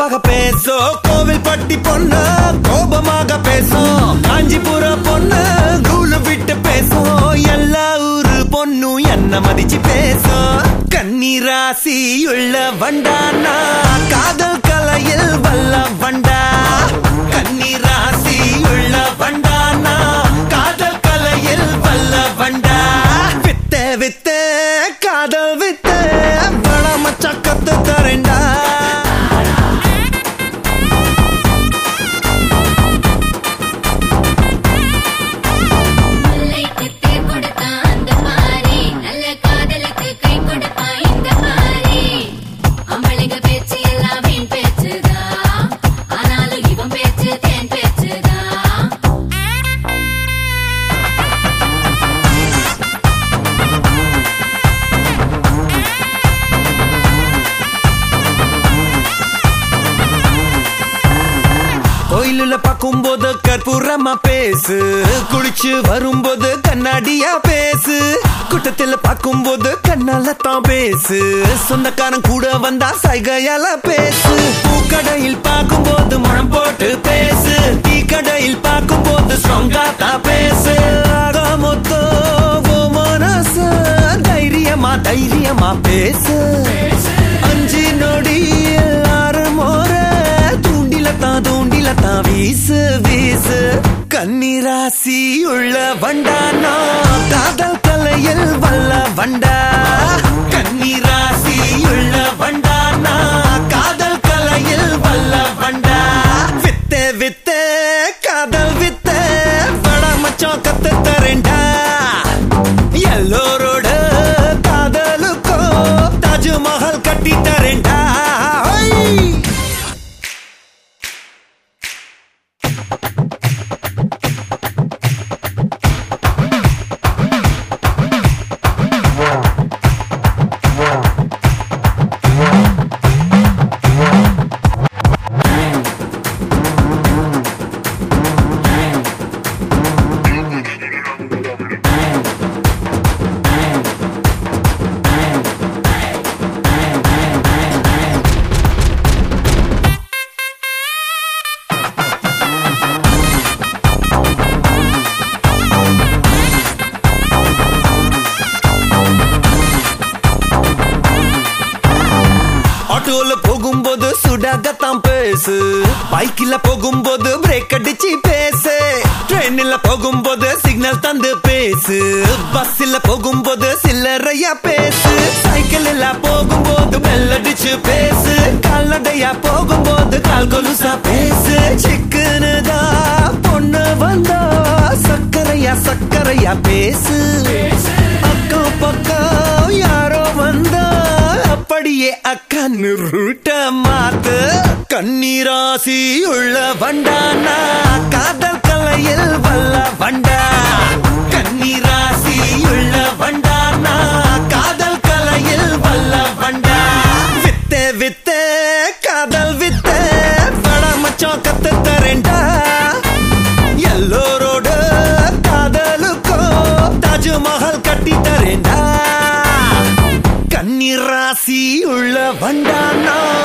கோபமாக பேசும் கோவில் பட்டி பொண்ணு கோபமாக பேசும் காஞ்சிபுர பொண்ணு நூலு விட்டு பேசும் எல்லா ஊரு பொண்ணும் என்ன மதிச்சு பேசும் கண்ணீராசி உள்ள வண்டானா காதல் கலையில் வல்ல வண்டா கண்ணீராசி உள்ள வண்டானா காதல் கலையில் வல்ல வண்டா வித்த வித்த காதல் வித்த பட மச்சா கத்து தரேன்டா முல்லைக்கு தேர் கொடுத்தான் அந்த மாறி நல்ல காதலுக்கு கை கொடுப்பான் இந்த மாறி அம்பளைங்க பேச்சு எல்லாம் வீண் பேச்சுதான் ஆனாலும் இவன் பேச்சு தேன் பேச்சுதான் கோயிலுல பார்க்கும்போது கற்பூரமா பேசு குளிச்சு வரும்போது கண்ணாடியா பேசு கூட்டத்துல பார்க்கும்போது கண்ணால தான் பேசு சொந்தக்காரன் கூட வந்தா சைகையால பேசு பூக்கடையில் பார்க்கும்போது மனம் போட்டு பேசு டீ கடையில் பார்க்கும்போது ஸ்ட்ராங்கா தான் பேசு ஆக மொத்தம் உன் மனசு தைரியமா தைரியமா பேசு அஞ்சு நொடி எல்லாரும் ஒரு தூண்டில தான் தூண்டில தான் வீசு வீசு கண்ணீராசி உள்ள வண்டானா காதல் கலையில் வல்ல வண்டா கண்ணீராசி உள்ள வண்டானா காதல் கலையில் வல்ல வண்டா வித்த வித்த காதல் வித்த பட மச்சான் கத்து தரேன்டா எல்லோரோட காதலுக்கோ தாஜ்மஹால் கட்டி தரேன்டா ஹை! ஆட்டோல போகும்போது சுடாகத்தான் பேசு பைக்கில போகும்போது பிரேக் அடிச்சு பேசு ட்ரெயின்ல போகும்போது சிக்னல் தந்து பேசு பஸ்ல போகும்போது சில்லறையா பேசு சைக்கிள்ல போகும்போது பெல் அடிச்சு பேசு கால்நடையா போகும்போது கால் கொலுசா பேசு சிக்கனுதா பொண்ணு வந்தா சக்கரையா சக்கரையா பேசு அக்கம் பக்கம் யாரோ வந்தா அப்படியே அக்கன்னு ரூட்ட மாத்து கண்ணீராசி உள்ள வண்டானா காதல் கலையில் வல்ல வண்டா கண்ணீராசி உள்ள வண்டானா காதல் கலையில் வல்ல வண்டா வித்த வித்த காதல் வித்த பட மச்சான் கத்து தரேன்டா எல்லோரோட காதலுக்கோ தாஜ்மஹால் கட்டி தரேன்டா கண்ணீர் ராசி உள்ள வண்டானா